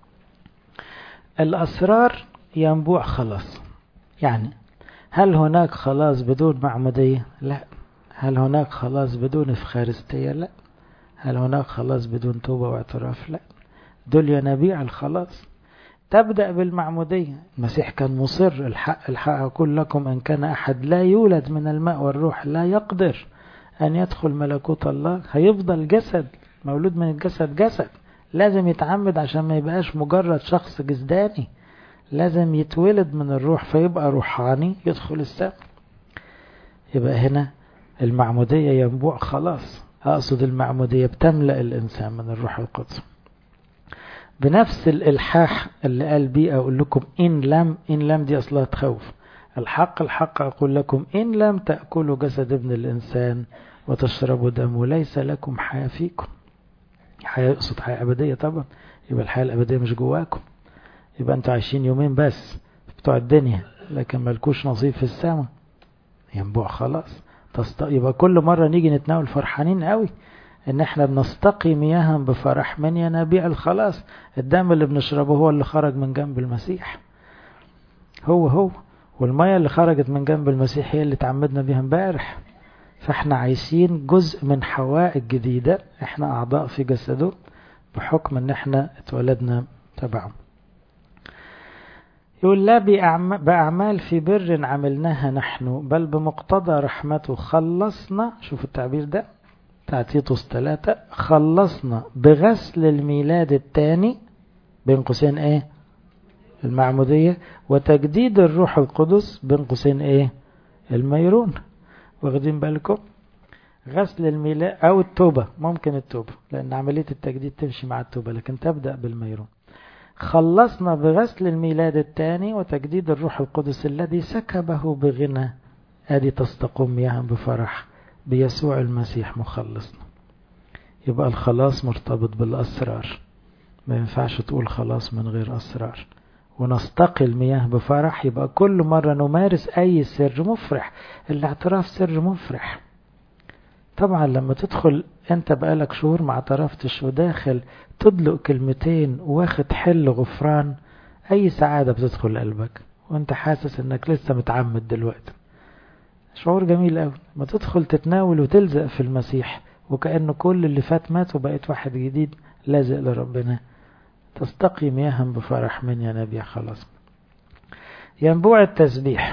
الأسرار ينبوع خلاص يعني هل هناك خلاص بدون معمودية لا هل هناك خلاص بدون إفخارستية لا هل هناك خلاص بدون توبة واعتراف لا دول ينابيع الخلاص تبدأ بالمعمودية المسيح كان مصر الحق الحق أقول لكم إن كان أحد لا يولد من الماء والروح لا يقدر أن يدخل ملكوت الله هيفضل جسد مولود من الجسد جسد لازم يتعمد عشان ما يبقاش مجرد شخص جسداني لازم يتولد من الروح فيبقى روحاني يدخل السماء يبقى هنا المعمودية ينبوع خلاص أقصد المعمودية بتملأ الإنسان من الروح القدس بنفس الإلحاح اللي قال بيه أقول لكم إن لم إن لم دي أصلها تخوف الحق الحق أقول لكم إن لم تأكلوا جسد ابن الإنسان وتشربوا دمه ليس لكم حياة فيكم حياة يقصد حياة أبدية طبعا يبقى الحياة الأبدية مش جواكم يبقى أنتوا عايشين يومين بس بتوع الدنيا لكن ملكوش نصيب في السماء ينبوع خلاص تست... يبقى كل مرة نيجي نتناول فرحانين قوي ان احنا بنستقي مياها بفرح من ينابيع الخلاص الدم اللي بنشربه هو اللي خرج من جنب المسيح هو هو والمية اللي خرجت من جنب المسيح هي اللي تعمدنا بيها امبارح فاحنا عايشين جزء من حواء الجديدة احنا اعضاء في جسده بحكم ان احنا اتولدنا تبعه يقول لا بأعمال في بر عملناها نحن بل بمقتضى رحمته خلصنا شوف التعبير ده بتاع تيتوس ثلاثة خلصنا بغسل الميلاد الثاني بين قوسين ايه المعمودية وتجديد الروح القدس بين قوسين ايه الميرون واخدين بالكم غسل الميلاد او التوبة ممكن التوبة لان عملية التجديد تمشي مع التوبة لكن تبدأ بالميرون خلصنا بغسل الميلاد الثاني وتجديد الروح القدس الذي سكبه بغنى ادي تستقم مياه بفرح بيسوع المسيح مخلصنا يبقى الخلاص مرتبط بالأسرار ما ينفعش تقول خلاص من غير أسرار ونستقي المياه بفرح يبقى كل مرة نمارس أي سر مفرح الاعتراف سر مفرح طبعا لما تدخل انت بقالك شهور ما اعترفتش وداخل تدلق كلمتين واخد حل غفران اي سعادة بتدخل قلبك وانت حاسس انك لسه متعمد دلوقتي شعور جميل قوي ما تدخل تتناول وتلزق في المسيح وكأنه كل اللي فات مات وبقيت واحد جديد لازق لربنا تستقي مياها بفرح من يا نبي خلاص ينبوع التسبيح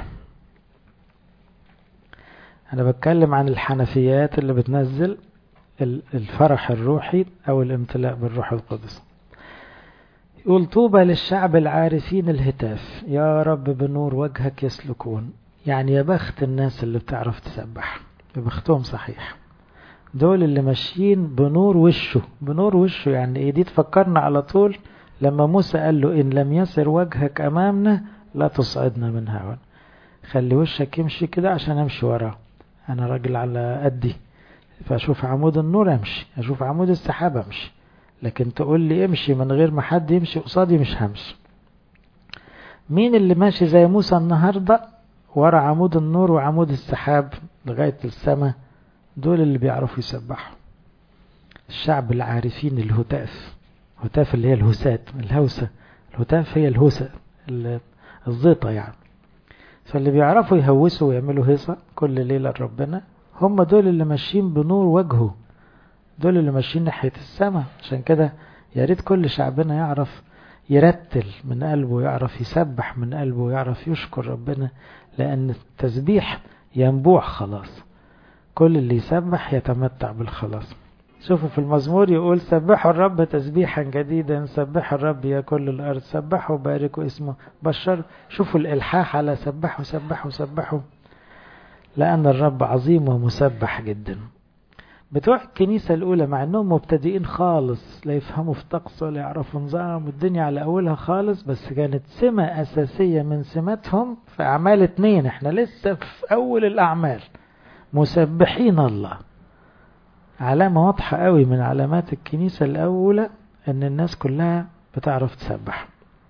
أنا بتكلم عن الحنفيات اللي بتنزل الفرح الروحي أو الامتلاء بالروح القدس يقول طوبى للشعب العارفين الهتاف يا رب بنور وجهك يسلكون يعني يا بخت الناس اللي بتعرف تسبح يا بختهم صحيح دول اللي ماشيين بنور وشه بنور وشه يعني ايه دي تفكرنا على طول لما موسى قال له إن لم يسر وجهك أمامنا لا تصعدنا من هون خلي وشك يمشي كده عشان أمشي وراه أنا راجل على قدي فأشوف عمود النور أمشي أشوف عمود السحاب أمشي لكن تقول لي امشي من غير ما حد يمشي قصادي مش همشي مين اللي ماشي زي موسى النهاردة ورا عمود النور وعمود السحاب لغاية السماء دول اللي بيعرفوا يسبحوا الشعب العارفين الهتاف هتاف اللي هي الهسات الهوسة الهتاف هي الهوسة الزيطة يعني فاللي بيعرفوا يهوسوا ويعملوا هيصة كل ليلة لربنا هم دول اللي ماشيين بنور وجهه دول اللي ماشيين ناحية السماء عشان كده يا ريت كل شعبنا يعرف يرتل من قلبه يعرف يسبح من قلبه يعرف يشكر ربنا لأن التسبيح ينبوع خلاص كل اللي يسبح يتمتع بالخلاص شوفوا في المزمور يقول سبحوا الرب تسبيحا جديدا سبحوا الرب يا كل الأرض سبحوا باركوا اسمه بشر شوفوا الإلحاح على سبحوا سبحوا سبحوا لأن الرب عظيم ومسبح جدا بتوع الكنيسة الأولى مع أنهم مبتدئين خالص لا يفهموا في طقس ولا يعرفوا نظام والدنيا على أولها خالص بس كانت سمة أساسية من سماتهم في أعمال اتنين احنا لسه في أول الأعمال مسبحين الله علامة واضحة قوي من علامات الكنيسة الأولى أن الناس كلها بتعرف تسبح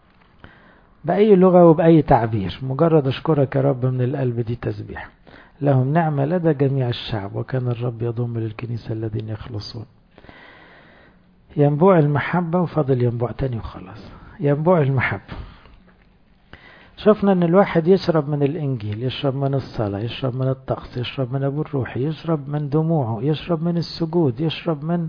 بأي لغة وبأي تعبير مجرد أشكرك يا رب من القلب دي تسبيح لهم نعمة لدى جميع الشعب وكان الرب يضم للكنيسة الذين يخلصون ينبوع المحبة وفضل ينبوع تاني وخلاص ينبوع المحبة شفنا ان الواحد يشرب من الانجيل يشرب من الصلاة يشرب من الطقس يشرب من ابو الروح يشرب من دموعه يشرب من السجود يشرب من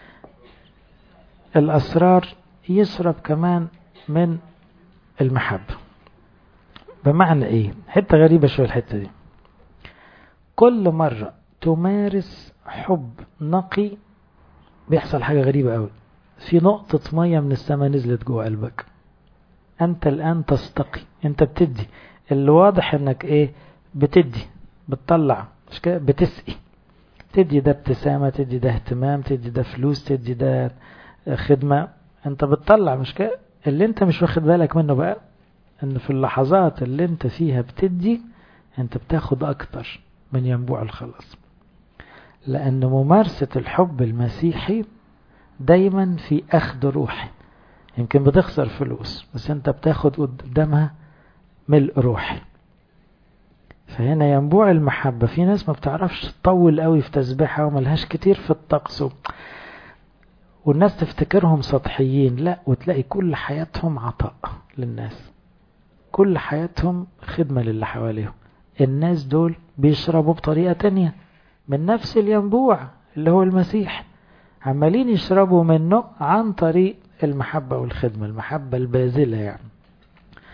الاسرار يشرب كمان من المحبة بمعنى ايه حتة غريبة شوية الحتة دي كل مرة تمارس حب نقي بيحصل حاجة غريبة قوي في نقطة مية من السماء نزلت جوه قلبك انت الان تستقي انت بتدي اللي واضح انك ايه بتدي بتطلع مش كده بتسقي تدي ده ابتسامة تدي ده اهتمام تدي ده فلوس تدي ده خدمة انت بتطلع مش كده اللي انت مش واخد بالك منه بقى ان في اللحظات اللي انت فيها بتدي انت بتاخد اكتر من ينبوع الخلاص لان ممارسة الحب المسيحي دايما في اخذ روحي يمكن بتخسر فلوس بس انت بتاخد قدامها ملء روحي فهنا ينبوع المحبة في ناس ما بتعرفش تطول قوي في تسبيحها وملهاش كتير في الطقس والناس تفتكرهم سطحيين لا وتلاقي كل حياتهم عطاء للناس كل حياتهم خدمة للي حواليهم الناس دول بيشربوا بطريقة تانية من نفس الينبوع اللي هو المسيح عمالين يشربوا منه عن طريق المحبة والخدمة المحبة البازلة يعني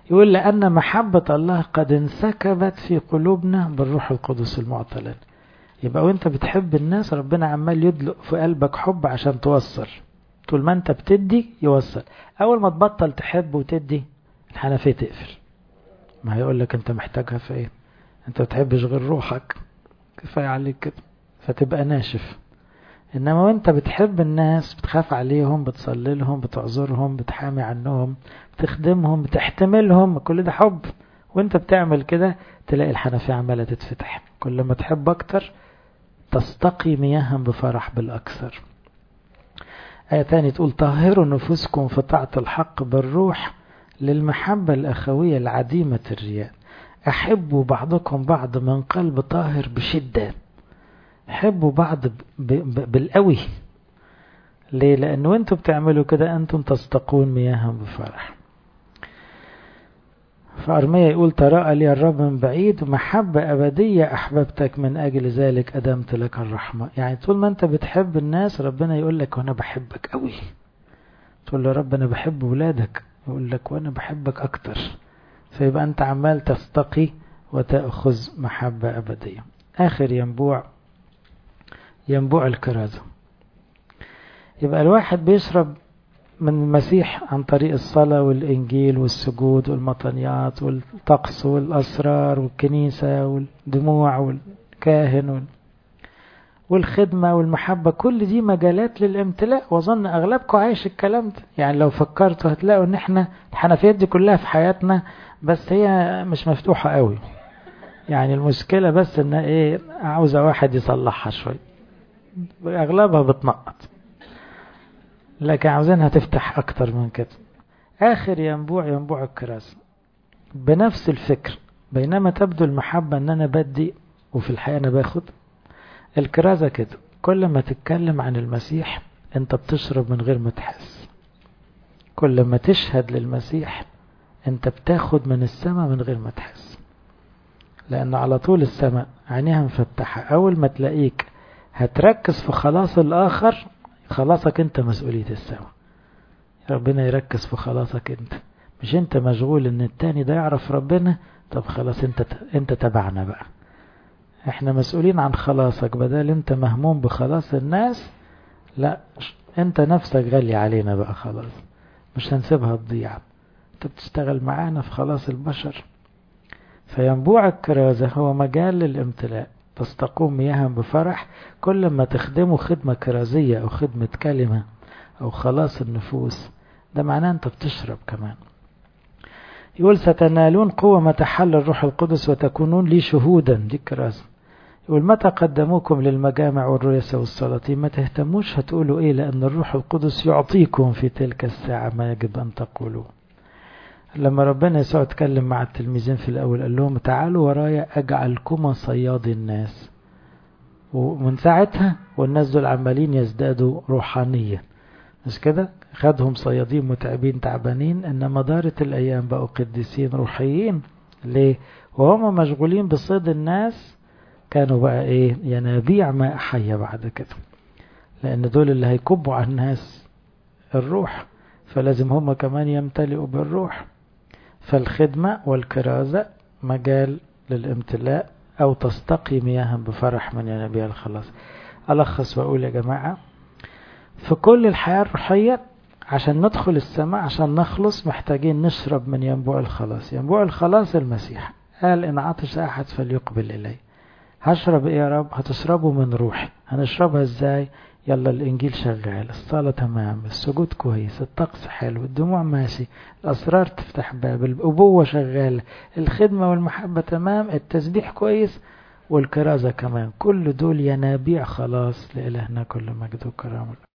يقول لأن محبة الله قد انسكبت في قلوبنا بالروح القدس المعطى لنا يبقى وانت بتحب الناس ربنا عمال يدلق في قلبك حب عشان توصل طول ما انت بتدي يوصل اول ما تبطل تحب وتدي الحنفية تقفل ما هيقول لك انت محتاجها في ايه انت بتحبش غير روحك كفاية عليك كده فتبقى ناشف انما وانت بتحب الناس بتخاف عليهم بتصلي لهم بتعذرهم بتحامي عنهم بتخدمهم بتحتملهم كل ده حب وانت بتعمل كده تلاقي الحنفية عمالة تتفتح كل ما تحب اكتر تستقي مياها بفرح بالاكثر آية تاني تقول طهروا نفوسكم في طاعة الحق بالروح للمحبة الأخوية العديمة الرياء أحبوا بعضكم بعض من قلب طاهر بشدة حبوا بعض ب ب بالقوي ليه لأن وانتوا بتعملوا كده أنتم تستقون مياها بفرح فأرمية يقول تراءى لي الرب من بعيد محبة أبدية أحببتك من أجل ذلك أدمت لك الرحمة يعني طول ما أنت بتحب الناس ربنا يقول لك وأنا بحبك قوي تقول له رب أنا بحب ولادك يقول لك وأنا بحبك أكتر فيبقى أنت عمال تستقي وتأخذ محبة أبدية آخر ينبوع ينبوع الكرازة يبقى الواحد بيشرب من المسيح عن طريق الصلاة والإنجيل والسجود والمطنيات والطقس والأسرار والكنيسة والدموع والكاهن وال... والخدمة والمحبة كل دي مجالات للامتلاء وأظن أغلبكم عايش الكلام ده يعني لو فكرتوا هتلاقوا إن إحنا الحنفيات دي كلها في حياتنا بس هي مش مفتوحة قوي يعني المشكلة بس إن إيه عاوزة واحد يصلحها شوية أغلبها بتنقط لكن عاوزينها تفتح أكتر من كده آخر ينبوع ينبوع الكراسة بنفس الفكر بينما تبدو المحبة أن أنا بدي وفي الحقيقة أنا باخد الكرازة كده كل ما تتكلم عن المسيح أنت بتشرب من غير ما تحس كل ما تشهد للمسيح أنت بتاخد من السماء من غير ما تحس لأن على طول السماء عينيها مفتحة أول ما تلاقيك هتركز في خلاص الآخر خلاصك انت مسؤولية السماء ربنا يركز في خلاصك انت مش انت مشغول ان التاني ده يعرف ربنا طب خلاص انت انت تبعنا بقى احنا مسؤولين عن خلاصك بدل انت مهموم بخلاص الناس لا انت نفسك غالي علينا بقى خلاص مش هنسيبها تضيع انت بتشتغل معانا في خلاص البشر فينبوع الكرازة هو مجال للامتلاء تستقوم مياها بفرح كل ما تخدمه خدمة كرازية أو خدمة كلمة أو خلاص النفوس ده معناه أنت بتشرب كمان يقول ستنالون قوة متى حل الروح القدس وتكونون لي شهودا دي الكرازة يقول متى قدموكم للمجامع والرؤساء والسلاطين ما تهتموش هتقولوا ايه لأن الروح القدس يعطيكم في تلك الساعة ما يجب أن تقولوا لما ربنا يسوع اتكلم مع التلميذين في الأول قال لهم تعالوا ورايا أجعلكما صياد الناس ومن ساعتها والناس دول عمالين يزدادوا روحانيا مش كده خدهم صيادين متعبين تعبانين إنما دارت الأيام بقوا قديسين روحيين ليه وهم مشغولين بصيد الناس كانوا بقى ايه ينابيع ماء حية بعد كده لأن دول اللي هيكبوا على الناس الروح فلازم هم كمان يمتلئوا بالروح فالخدمة والكرازة مجال للامتلاء أو تستقي مياها بفرح من ينابيع الخلاص ألخص وأقول يا جماعة في كل الحياة الروحية عشان ندخل السماء عشان نخلص محتاجين نشرب من ينبوع الخلاص ينبوع الخلاص المسيح قال إن عطش أحد فليقبل إلي هشرب إيه يا رب هتشربوا من روحي هنشربها إزاي يلا الإنجيل شغال الصلاة تمام السجود كويس الطقس حلو الدموع ماشي الأسرار تفتح باب الأبوة شغالة الخدمة والمحبة تمام التسبيح كويس والكرازة كمان كل دول ينابيع خلاص لإلهنا كل مجد وكرامه